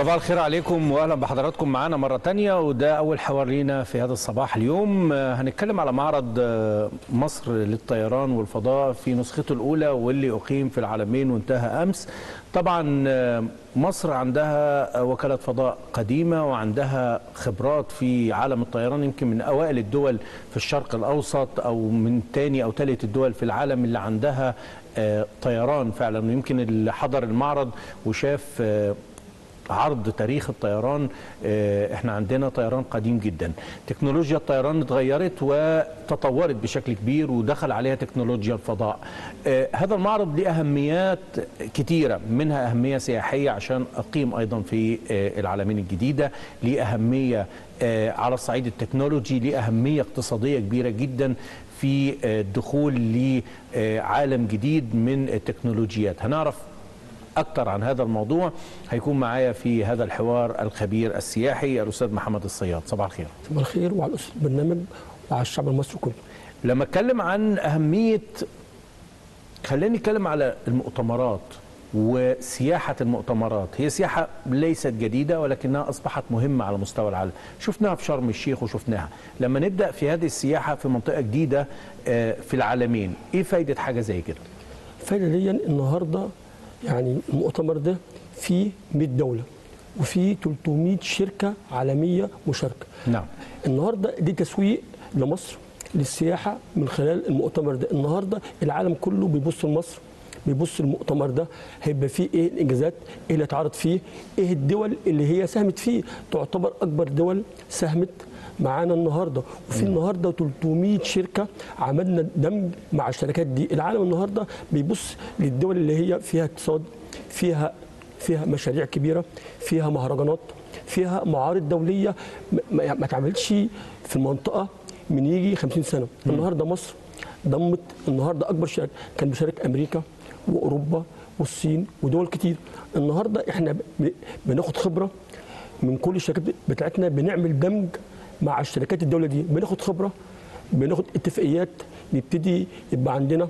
صباح الخير عليكم واهلا بحضراتكم معانا مره تانية وده اول حوار لينا في هذا الصباح اليوم آه، هنتكلم على معرض آه، مصر للطيران والفضاء في نسخته الاولى واللي اقيم في العالمين وانتهى امس طبعا آه، مصر عندها وكاله فضاء قديمه وعندها خبرات في عالم الطيران يمكن من اوائل الدول في الشرق الاوسط او من تاني او ثالث الدول في العالم اللي عندها آه، طيران فعلا ويمكن اللي حضر المعرض وشاف آه، عرض تاريخ الطيران آه، احنا عندنا طيران قديم جدا تكنولوجيا الطيران اتغيرت وتطورت بشكل كبير ودخل عليها تكنولوجيا الفضاء آه، هذا المعرض له اهميات كتيره منها اهميه سياحيه عشان اقيم ايضا في آه، العالمين الجديده ليه اهميه آه، على الصعيد التكنولوجي ليه اهميه اقتصاديه كبيره جدا في آه، الدخول لعالم جديد من التكنولوجيات هنعرف أكثر عن هذا الموضوع هيكون معايا في هذا الحوار الخبير السياحي الأستاذ محمد الصياد صباح الخير صباح الخير وعلى أسرة البرنامج وعلى الشعب المصري كله لما اتكلم عن أهمية خلينا نتكلم على المؤتمرات وسياحة المؤتمرات هي سياحة ليست جديدة ولكنها أصبحت مهمة على مستوى العالم شفناها في شرم الشيخ وشفناها لما نبدأ في هذه السياحة في منطقة جديدة آه، في العالمين إيه فايدة حاجة زي كده فعلا ليا النهارده يعني المؤتمر ده فيه 100 دولة وفيه 300 شركة عالمية مشاركة نعم النهارده دي تسويق لمصر للسياحة من خلال المؤتمر ده النهارده العالم كله بيبص لمصر بيبص المؤتمر ده هيبقى فيه ايه الانجازات ايه اللي اتعرض فيه ايه الدول اللي هي ساهمت فيه تعتبر اكبر دول ساهمت معانا النهارده وفي النهارده 300 شركه عملنا دمج مع الشركات دي العالم النهارده بيبص للدول اللي هي فيها اقتصاد فيها فيها مشاريع كبيره فيها مهرجانات فيها معارض دوليه ما- ما ما اتعملتش في المنطقه من يجي 50 سنه النهارده مصر ضمت النهارده اكبر شركه كان بيشارك امريكا واوروبا والصين ودول كتير النهارده احنا ب- بناخد خبره من كل الشركات بتاعتنا بنعمل دمج مع الشركات الدوله دي بناخد خبره بناخد اتفاقيات نبتدي يبقى عندنا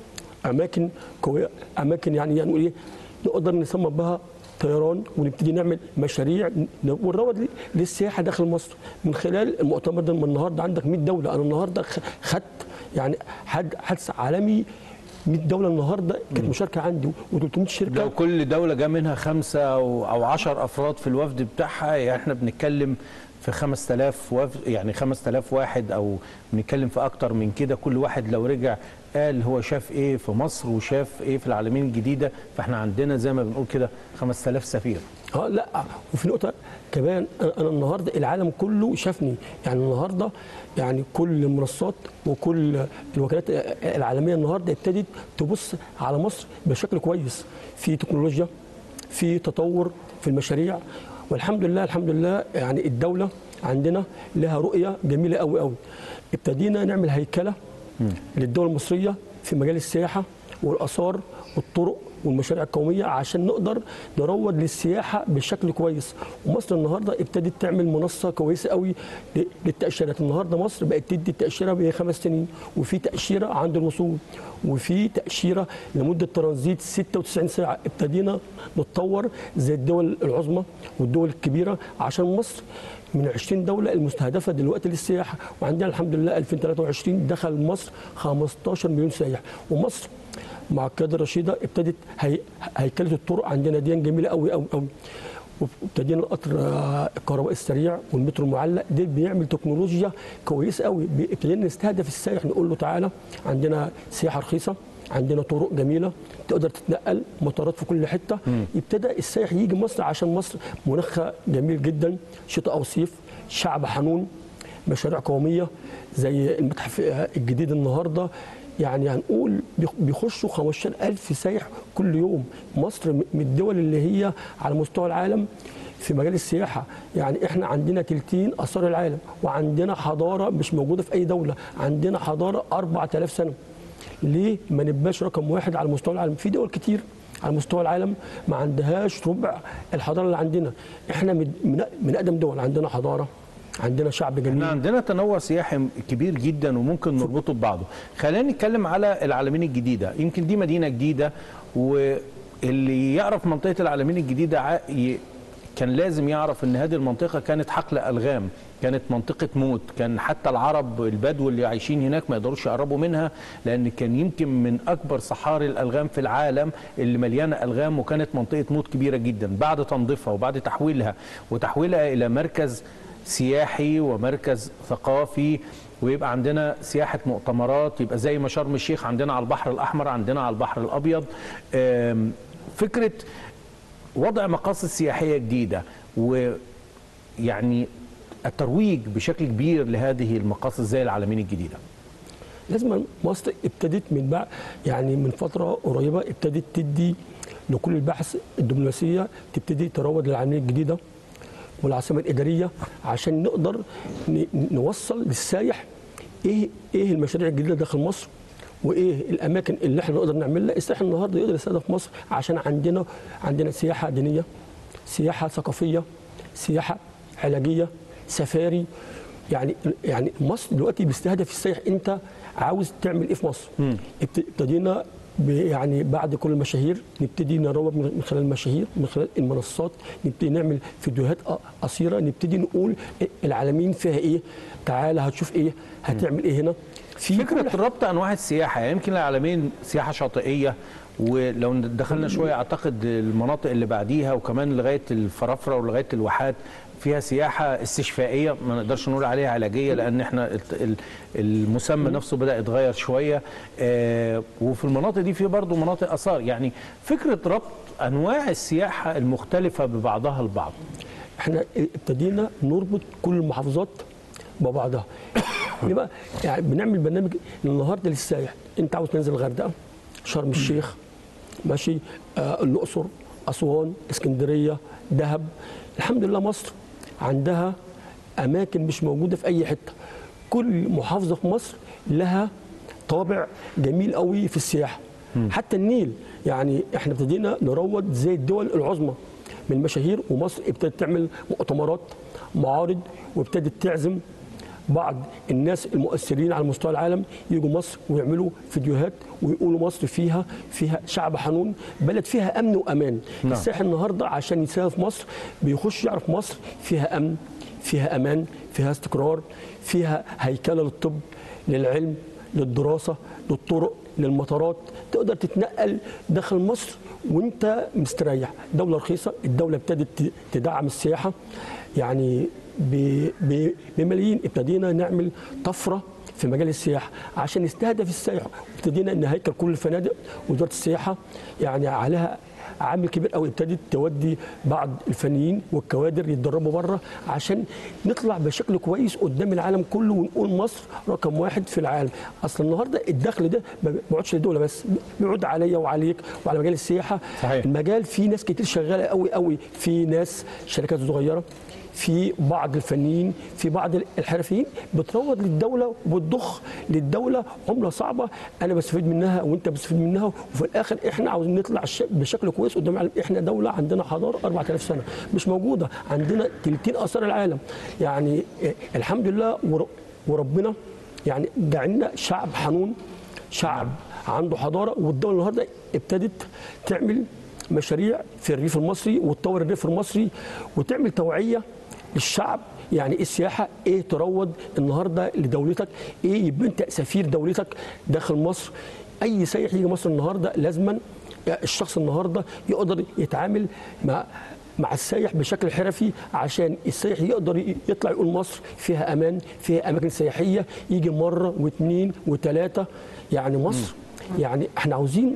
اماكن قويه اماكن يعني يعني نقول ايه نقدر نسمى بها طيران ونبتدي نعمل مشاريع ن- ونروج ل- للسياحه داخل مصر من خلال المؤتمر ده من النهارده عندك 100 دوله انا النهارده خ- خدت يعني حد حدث عالمي 100 دوله النهارده كانت مشاركه عندي و300 شركه لو كل دولة جاء منها خمسة أو أو عشر أفراد في الوفد بتاعها يعني احنا بنتكلم في 5000 وفد يعني 5000 واحد أو بنتكلم في أكتر من كده كل واحد لو رجع قال هو شاف إيه في مصر وشاف إيه في العالمين الجديدة فاحنا عندنا زي ما بنقول كده 5000 سفير اه لا وفي نقطه كمان انا أنا النهارده العالم كله شافني يعني النهارده يعني كل المنصات وكل الوكالات العالميه النهارده ابتدت تبص على مصر بشكل كويس في تكنولوجيا في تطور في المشاريع والحمد لله الحمد لله يعني الدوله عندنا لها رؤيه جميله قوي قوي ابتدينا نعمل هيكله للدول المصريه في مجال السياحه والاثار والطرق والمشاريع القوميه عشان نقدر نروج للسياحه بشكل كويس ومصر النهارده ابتدت تعمل منصه كويسه قوي ل- للتاشيرات النهارده مصر بقت تدي التاشيره بخمس سنين وفي تاشيره عند الوصول وفي تاشيره لمده ترانزيت 96 ساعه ابتدينا نتطور زي الدول العظمى والدول الكبيره عشان مصر من 20 دوله المستهدفه دلوقتي للسياحه وعندنا الحمد لله 2023 دخل مصر 15 مليون سائح ومصر مع القياده الرشيده ابتدت هي... هيكله الطرق عندنا دي جميله قوي قوي قوي وابتدينا القطر آه، الكهربائي السريع والمترو المعلق ده بيعمل تكنولوجيا كويسه قوي بي- ابتدينا نستهدف السائح نقول له تعالى عندنا سياحه رخيصه عندنا طرق جميله تقدر تتنقل مطارات في كل حته ابتدى السائح يجي مصر عشان مصر مناخها جميل جدا شتاء او صيف شعب حنون مشاريع قوميه زي المتحف الجديد النهارده يعني هنقول بيخ- بيخشوا 15000 سايح كل يوم مصر م- من الدول اللي هي على مستوى العالم في مجال السياحه يعني احنا عندنا تلتين اثار العالم وعندنا حضاره مش موجوده في اي دوله عندنا حضاره 4000 سنه ليه ما نبقاش رقم واحد على مستوى العالم في دول كتير على مستوى العالم ما عندهاش ربع الحضاره اللي عندنا احنا من من- من اقدم دول عندنا حضاره عندنا شعب احنا جميل عندنا تنوع سياحي كبير جدا وممكن نربطه ببعضه خلينا نتكلم على العالمين الجديده يمكن دي مدينه جديده واللي يعرف منطقه العالمين الجديده ع- ي- كان لازم يعرف ان هذه المنطقه كانت حقل الغام كانت منطقه موت كان حتى العرب البدو اللي عايشين هناك ما يقدروش يقربوا منها لان كان يمكن من اكبر صحاري الالغام في العالم اللي مليانه الغام وكانت منطقه موت كبيره جدا بعد تنظيفها وبعد تحويلها وتحويلها الى مركز سياحي ومركز ثقافي ويبقى عندنا سياحة مؤتمرات يبقى زي ما شرم الشيخ عندنا على البحر الأحمر عندنا على البحر الأبيض آم، فكرة وضع مقاصد سياحية جديدة ويعني الترويج بشكل كبير لهذه المقاصد زي العالمين الجديدة لازم مصر ابتدت من بعد يعني من فتره قريبه ابتدت تدي لكل البحث الدبلوماسيه تبتدي تروج للعالمين الجديده والعاصمه الاداريه عشان نقدر ن- نوصل للسايح ايه ايه المشاريع الجديده داخل مصر وايه الاماكن اللي احنا نقدر نعملها السائح النهارده يقدر يستهدف مصر عشان عندنا عندنا سياحه دينيه سياحه ثقافيه سياحه علاجيه سفاري يعني يعني مصر دلوقتي بيستهدف السائح انت عاوز تعمل ايه في مصر ابت- ابتدينا ب- يعني بعد كل المشاهير نبتدي نروج من من خلال المشاهير من خلال المنصات نبتدي نعمل فيديوهات ق- قصيره نبتدي نقول العالمين فيها ايه تعالى هتشوف ايه هتعمل ايه هنا في فكرة كل ربط أنواع السياحة يعني يمكن العالمين سياحة شاطئية ولو دخلنا شوية أعتقد المناطق اللي بعديها وكمان لغاية الفرافرة ولغاية الواحات فيها سياحة استشفائية ما نقدرش نقول عليها علاجية لأن احنا الت- ال- المسمى نفسه بدأ يتغير شوية آه، وفي المناطق دي في برضه مناطق آثار يعني فكرة ربط أنواع السياحة المختلفة ببعضها البعض احنا ابتدينا نربط كل المحافظات ببعضها ليه بقى يعني بنعمل برنامج النهارده للسايح انت عاوز تنزل الغردقه شرم الشيخ ماشي آه الاقصر اسوان اسكندريه دهب الحمد لله مصر عندها اماكن مش موجوده في اي حته كل محافظه في مصر لها طابع جميل قوي في السياحه حتى النيل يعني احنا ابتدينا نروج زي الدول العظمى من المشاهير ومصر ابتدت تعمل مؤتمرات معارض وابتدت تعزم بعض الناس المؤثرين على مستوى العالم يجوا مصر ويعملوا فيديوهات ويقولوا مصر فيها فيها شعب حنون بلد فيها امن وامان نعم. السائح النهارده عشان يسافر في مصر بيخش يعرف مصر فيها امن فيها امان فيها استقرار فيها هيكله للطب للعلم للدراسه للطرق للمطارات تقدر تتنقل داخل مصر وانت مستريح دوله رخيصه الدوله ابتدت تدعم السياحه يعني ب- ب- بملايين ابتدينا نعمل طفره في مجال السياحه عشان نستهدف السائح ابتدينا نهيكل كل الفنادق وزاره السياحه يعني عليها عامل كبير قوي ابتدت تودي بعض الفنيين والكوادر يتدربوا بره عشان نطلع بشكل كويس قدام العالم كله ونقول مصر رقم واحد في العالم اصل النهارده الدخل ده ما بيقعدش للدوله بس بيعود عليا وعليك وعلى مجال السياحه صحيح. المجال فيه ناس كتير شغاله قوي قوي في ناس شركات صغيره في بعض الفنيين في بعض الحرفيين بتروج للدوله وبتضخ للدوله عمله صعبه انا بستفيد منها وانت بتستفيد منها وفي الاخر احنا عاوزين نطلع ش- بشكل كويس قدام العالم احنا دوله عندنا حضاره 4000 سنه مش موجوده عندنا تلتين اثار العالم يعني إيه، الحمد لله ور- وربنا يعني جعلنا شعب حنون شعب عنده حضاره والدوله النهارده ابتدت تعمل مشاريع في الريف المصري وتطور الريف المصري وتعمل توعيه للشعب يعني ايه السياحه ايه تروج النهارده لدولتك ايه يبقى انت سفير دولتك داخل مصر اي سايح يجي مصر النهارده لازما الشخص النهارده يقدر يتعامل مع مع السايح بشكل حرفي عشان السايح يقدر يطلع يقول مصر فيها امان فيها اماكن سياحيه يجي مره واثنين وثلاثه يعني مصر يعني احنا عاوزين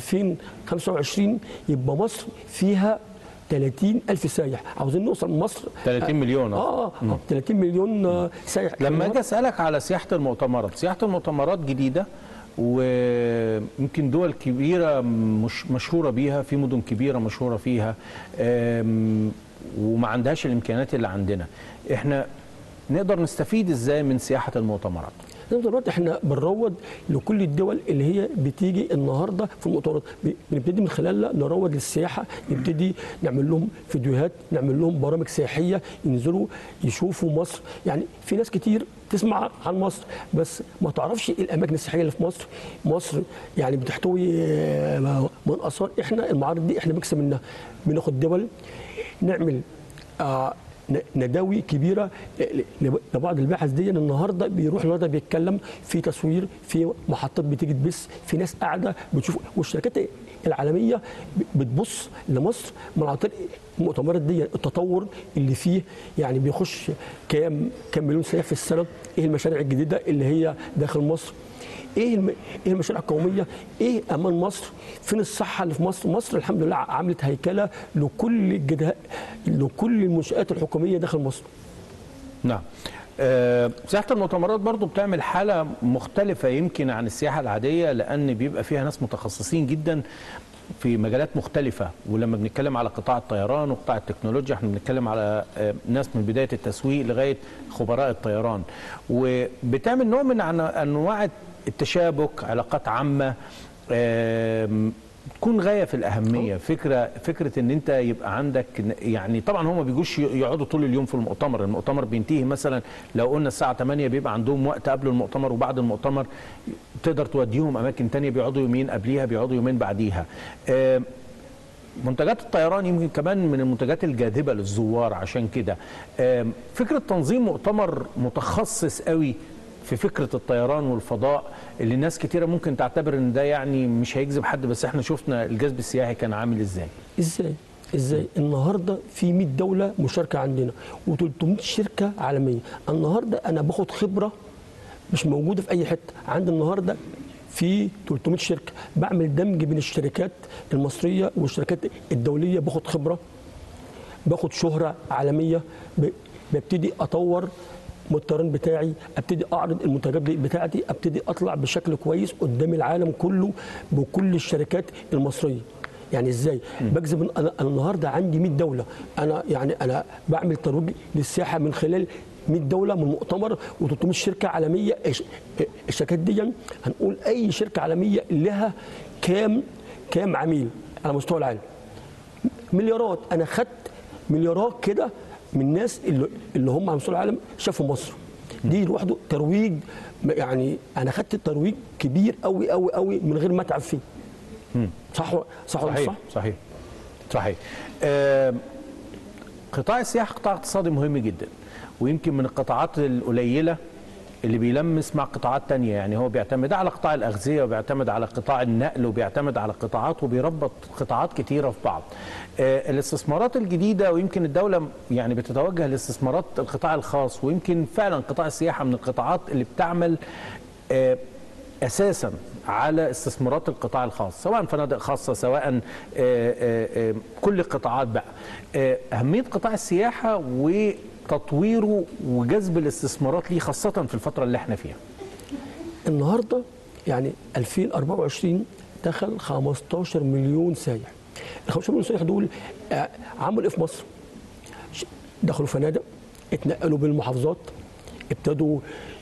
2025 يبقى مصر فيها 30 ألف سايح عاوزين نوصل مصر 30 مليون اه اه آه، 30 مليون آه، سايح لما اجي اسالك على سياحه المؤتمرات سياحه المؤتمرات جديده ويمكن دول كبيره مش مشهوره بيها في مدن كبيره مشهوره فيها أم، وما عندهاش الامكانيات اللي عندنا احنا نقدر نستفيد ازاي من سياحه المؤتمرات في نفس الوقت احنا بنروج لكل الدول اللي هي بتيجي النهارده في المؤتمرات ب- بنبتدي من خلالها نروج للسياحه نبتدي نعمل لهم فيديوهات نعمل لهم برامج سياحيه ينزلوا يشوفوا مصر يعني في ناس كتير تسمع عن مصر بس ما تعرفش ايه الاماكن السياحيه اللي في مصر مصر يعني بتحتوي آه، من اثار احنا المعارض دي احنا بنكسب منها بناخد دول نعمل آه، ن- نداوي كبيره ل- ل- لبعض الباحث دي النهارده بيروح النهارده بيتكلم في تصوير في محطات بتيجي تبث في ناس قاعده بتشوف والشركات العالميه ب- بتبص لمصر من عن طريق المؤتمرات دي التطور اللي فيه يعني بيخش كام كام مليون سائح في السنه ايه المشاريع الجديده اللي هي داخل مصر ايه الم... ايه المشاريع القوميه ايه امان مصر فين الصحه اللي في مصر مصر الحمد لله عملت هيكله لكل الجدها... لكل المنشات الحكوميه داخل مصر نعم آه، سياحة المؤتمرات برضو بتعمل حالة مختلفة يمكن عن السياحة العادية لأن بيبقى فيها ناس متخصصين جدا في مجالات مختلفة ولما بنتكلم على قطاع الطيران وقطاع التكنولوجيا احنا بنتكلم على آه، ناس من بداية التسويق لغاية خبراء الطيران وبتعمل نوع من عن- أنواع التشابك علاقات عامة آم، تكون غايه في الاهميه فكره فكره ان انت يبقى عندك يعني طبعا هم ما بيجوش يقعدوا طول اليوم في المؤتمر المؤتمر بينتهي مثلا لو قلنا الساعه 8 بيبقى عندهم وقت قبل المؤتمر وبعد المؤتمر تقدر توديهم اماكن تانية بيقعدوا يومين قبليها بيقعدوا يومين بعديها آم، منتجات الطيران يمكن كمان من المنتجات الجاذبه للزوار عشان كده آم، فكره تنظيم مؤتمر متخصص قوي في فكره الطيران والفضاء اللي ناس كتيره ممكن تعتبر ان ده يعني مش هيجذب حد بس احنا شفنا الجذب السياحي كان عامل ازاي ازاي ازاي النهارده في 100 دوله مشاركه عندنا و300 شركه عالميه النهارده انا باخد خبره مش موجوده في اي حته عندي النهارده في 300 شركه بعمل دمج بين الشركات المصريه والشركات الدوليه باخد خبره باخد شهره عالميه ب- ببتدي اطور الطيران بتاعي ابتدي اعرض المنتجات دي بتاعتي ابتدي اطلع بشكل كويس قدام العالم كله بكل الشركات المصريه يعني ازاي بجذب انا أنا النهارده عندي 100 دوله انا يعني انا بعمل ترويج للسياحه من خلال 100 دوله من مؤتمر و300 شركه عالميه الش- الشركات دي هنقول اي شركه عالميه لها كام كام عميل على مستوى العالم مليارات انا خدت مليارات كده من الناس اللي, اللي هم على مستوى العالم شافوا مصر دي لوحده ترويج يعني انا خدت ترويج كبير قوي قوي قوي من غير ما اتعب فيه صح و- صح ولا مش صحيح صح صحيح صحيح آم، قطاع السياحه قطاع اقتصادي مهم جدا ويمكن من القطاعات القليله اللي بيلمس مع قطاعات تانية يعني هو بيعتمد على قطاع الأغذية وبيعتمد على قطاع النقل وبيعتمد على قطاعات وبيربط قطاعات كتيرة في بعض آه، الاستثمارات الجديدة ويمكن الدولة يعني بتتوجه لاستثمارات القطاع الخاص ويمكن فعلا قطاع السياحة من القطاعات اللي بتعمل آه، اساسا على استثمارات القطاع الخاص سواء فنادق خاصه سواء آه، آه، آه، كل القطاعات بقى آه، اهميه قطاع السياحه وتطويره وجذب الاستثمارات ليه خاصه في الفتره اللي احنا فيها النهارده يعني 2024 دخل 15 مليون سايح ال 15 مليون سايح دول آه، عملوا ايه في مصر؟ ش- دخلوا فنادق اتنقلوا بين المحافظات ابتدوا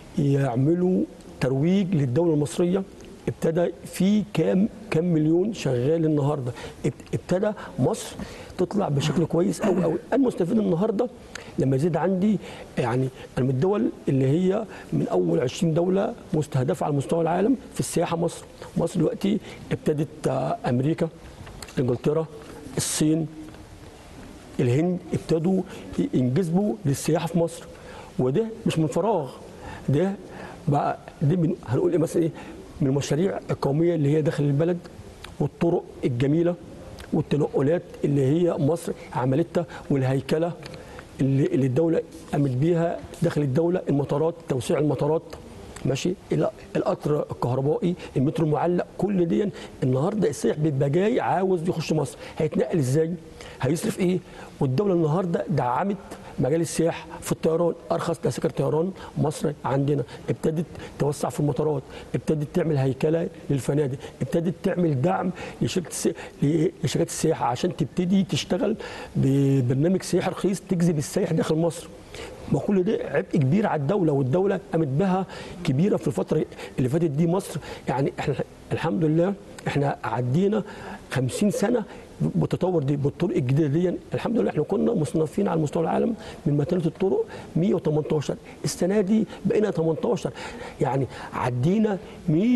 يعملوا ترويج للدوله المصريه ابتدى في كام كام مليون شغال النهارده اب- ابتدى مصر تطلع بشكل كويس قوي قوي المستفيد النهارده لما يزيد عندي يعني انا من الدول اللي هي من اول 20 دوله مستهدفه على مستوى العالم في السياحه مصر مصر دلوقتي ابتدت آه، امريكا انجلترا الصين الهند ابتدوا ينجذبوا للسياحه في مصر وده مش من فراغ ده بقى دي من هنقول ايه مثلا ايه من المشاريع القوميه اللي هي داخل البلد والطرق الجميله والتنقلات اللي هي مصر عملتها والهيكله اللي, اللي الدوله قامت بيها داخل الدوله المطارات توسيع المطارات ماشي الى القطر الكهربائي المترو المعلق كل دي النهارده السائح بيبقى جاي عاوز يخش مصر هيتنقل ازاي هيصرف ايه والدوله النهارده دعمت مجال السياحه في الطيران ارخص تذاكر طيران مصر عندنا ابتدت توسع في المطارات ابتدت تعمل هيكله للفنادق ابتدت تعمل دعم لشركه السي... لشركات السياحه عشان تبتدي تشتغل ببرنامج سياحي رخيص تجذب السائح داخل مصر ما كل ده عبء كبير على الدوله والدوله قامت بها كبيره في الفتره اللي فاتت دي مصر يعني احنا الحمد لله احنا عدينا 50 سنه بالتطور دي بالطرق الجديده دي الحمد لله احنا كنا مصنفين على مستوى العالم من متانه الطرق 118 السنه دي بقينا 18 يعني عدينا 100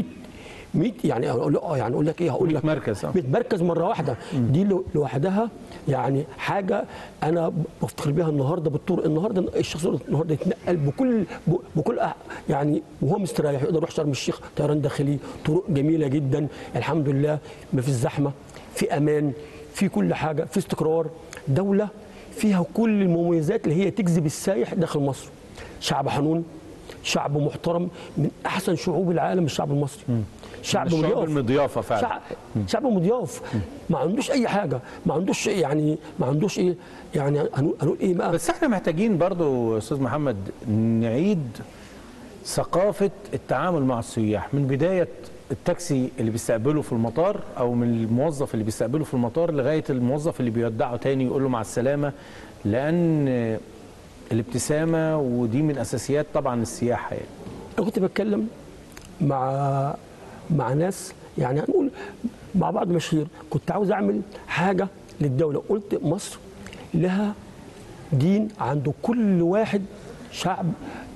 100 يعني اقول اه يعني اقول لك ايه هقول 100 لك مركز، آه. 100 مركز مره واحده دي لو- لوحدها يعني حاجه انا بفتخر بيها النهارده بالطرق النهارده الشخص النهارده يتنقل بكل ب- بكل أح- يعني وهو مستريح يقدر يروح شرم الشيخ طيران داخلي طرق جميله جدا الحمد لله ما فيش زحمه في امان في كل حاجه في استقرار دوله فيها كل المميزات اللي هي تجذب السايح داخل مصر شعب حنون شعب محترم من احسن شعوب العالم الشعب المصري شعب الشعوب مضياف المضيافه فعلا شعب شعب مضياف ما عندوش اي حاجه ما عندوش يعني ما عندوش ايه يعني هنقول هنقول ايه بقى بس احنا محتاجين برضو استاذ محمد نعيد ثقافه التعامل مع السياح من بدايه التاكسي اللي بيستقبله في المطار او من الموظف اللي بيستقبله في المطار لغايه الموظف اللي بيودعه تاني يقول له مع السلامه لان الابتسامه ودي من اساسيات طبعا السياحه يعني انا كنت بتكلم مع مع ناس يعني هنقول مع بعض مشاهير كنت عاوز اعمل حاجه للدوله قلت مصر لها دين عند كل واحد شعب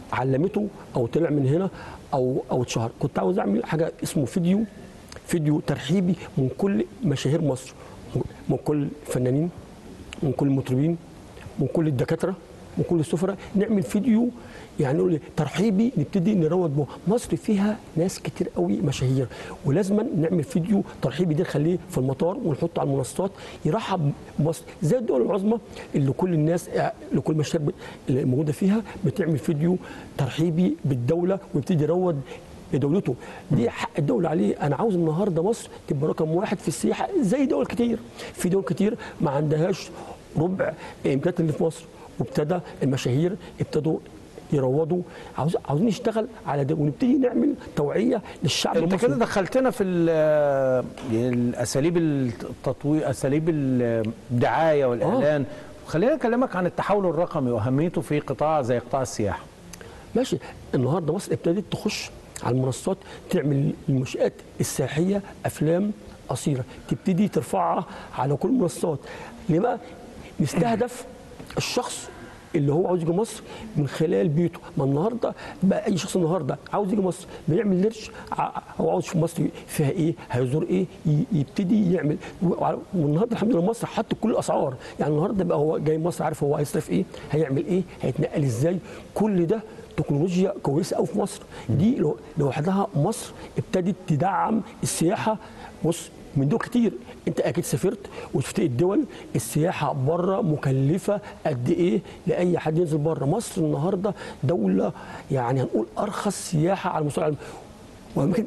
علمته او طلع من هنا او او اتشهر كنت عاوز اعمل حاجه اسمه فيديو فيديو ترحيبي من كل مشاهير مصر من كل الفنانين من كل المطربين من كل الدكاتره من كل السفراء نعمل فيديو يعني نقول ترحيبي نبتدي نروج به مصر فيها ناس كتير قوي مشاهير ولازم نعمل فيديو ترحيبي ده نخليه في المطار ونحطه على المنصات يرحب بمصر زي الدول العظمى اللي كل الناس اللي كل المشاهير اللي موجوده فيها بتعمل فيديو ترحيبي بالدوله ويبتدي يروج لدولته دي حق الدولة عليه أنا عاوز النهاردة مصر تبقى رقم واحد في السياحة زي دول كتير في دول كتير ما عندهاش ربع الإمكانيات اللي في مصر وابتدى المشاهير ابتدوا يروضوا عاوز عاوزين نشتغل على ده ونبتدي نعمل توعيه للشعب انت المصري كده دخلتنا في ال- الاساليب التطوير اساليب الدعايه والاعلان خلينا اكلمك عن التحول الرقمي واهميته في قطاع زي قطاع السياحه ماشي النهارده مصر ابتدت تخش على المنصات تعمل المنشآت السياحيه افلام قصيره تبتدي ترفعها على كل المنصات ليه بقى نستهدف الشخص اللي هو عاوز يجي مصر من خلال بيته ما النهارده بقى اي شخص النهارده عاوز يجي مصر بيعمل ليرش ع- هو عاوز يشوف مصر فيها ايه هيزور ايه ي- يبتدي يعمل وع- والنهارده الحمد لله مصر حط كل الاسعار يعني النهارده بقى هو جاي مصر عارف هو هيصرف ايه هيعمل ايه هيتنقل ازاي كل ده تكنولوجيا كويسه قوي في مصر دي لو- لوحدها مصر ابتدت تدعم السياحه بص من دول كتير انت اكيد سافرت وشفت الدول السياحه بره مكلفه قد ايه لاي حد ينزل بره مصر النهارده دوله يعني هنقول ارخص سياحه على مستوى العالم ويمكن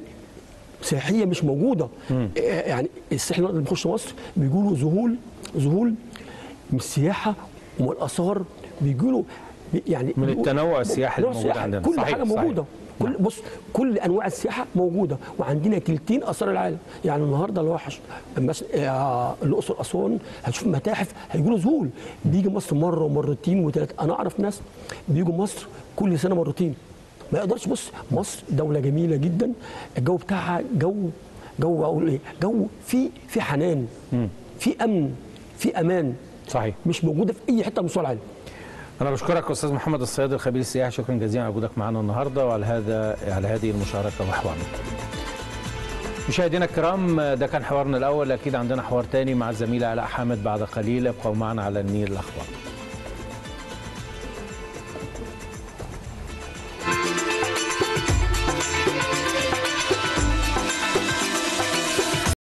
سياحيه مش موجوده يعني السياح النهارده اللي بيخش مصر بيجوا له ذهول ذهول من السياحه ومن الاثار بيجوا له يعني من التنوع السياحي تنوع اللي موجود السياحي. عندنا. كل صحيح، حاجه صحيح. موجوده كل بص كل انواع السياحه موجوده وعندنا تلتين اثار العالم يعني النهارده لو حش- مثلا آه، الاقصر اسوان هتشوف متاحف هيجوا له ذهول بيجي مصر مره ومرتين وثلاثه انا اعرف ناس بيجوا مصر كل سنه مرتين ما يقدرش بص مصر دوله جميله جدا الجو بتاعها جو جو اقول ايه جو في في حنان في امن في امان صحيح مش موجوده في اي حته على مستوى العالم انا بشكرك استاذ محمد الصياد الخبير السياحي شكرا جزيلا على وجودك معنا النهارده وعلى هذا على هذه المشاركه وحوارنا مشاهدينا الكرام ده كان حوارنا الاول اكيد عندنا حوار تاني مع الزميله علاء حامد بعد قليل ابقوا معنا على النيل الاخبار